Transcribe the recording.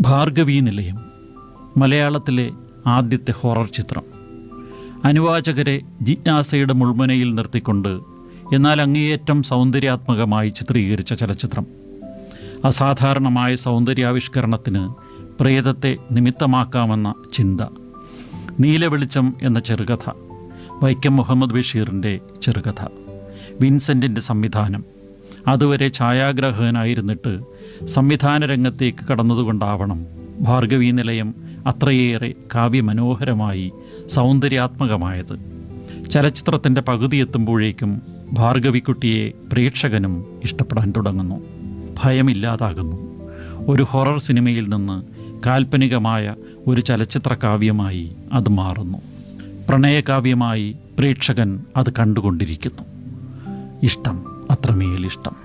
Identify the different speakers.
Speaker 1: ഭാർഗവീ നിലയം മലയാളത്തിലെ ആദ്യത്തെ ഹൊറർ ചിത്രം അനുവാചകരെ ജിജ്ഞാസയുടെ മുൾമുനയിൽ നിർത്തിക്കൊണ്ട് എന്നാൽ അങ്ങേയറ്റം സൗന്ദര്യാത്മകമായി ചിത്രീകരിച്ച ചലച്ചിത്രം അസാധാരണമായ സൗന്ദര്യാവിഷ്കരണത്തിന് പ്രേതത്തെ നിമിത്തമാക്കാമെന്ന ചിന്ത നീലവെളിച്ചം എന്ന ചെറുകഥ വൈക്കം മുഹമ്മദ് ബഷീറിൻ്റെ ചെറുകഥ വിൻസെൻറ്റിൻ്റെ സംവിധാനം അതുവരെ ഛായാഗ്രാഹകനായിരുന്നിട്ട് സംവിധാന രംഗത്തേക്ക് കടന്നതുകൊണ്ടാവണം ഭാർഗവീ നിലയം അത്രയേറെ കാവ്യമനോഹരമായി സൗന്ദര്യാത്മകമായത് ചലച്ചിത്രത്തിൻ്റെ പകുതി എത്തുമ്പോഴേക്കും ഭാർഗവിക്കുട്ടിയെ പ്രേക്ഷകനും ഇഷ്ടപ്പെടാൻ തുടങ്ങുന്നു ഭയമില്ലാതാകുന്നു ഒരു ഹൊറർ സിനിമയിൽ നിന്ന് കാൽപ്പനികമായ ഒരു ചലച്ചിത്ര കാവ്യമായി അത് മാറുന്നു പ്രണയകാവ്യമായി പ്രേക്ഷകൻ അത് കണ്ടുകൊണ്ടിരിക്കുന്നു ഇഷ്ടം അത്രമേൽ ഇഷ്ടം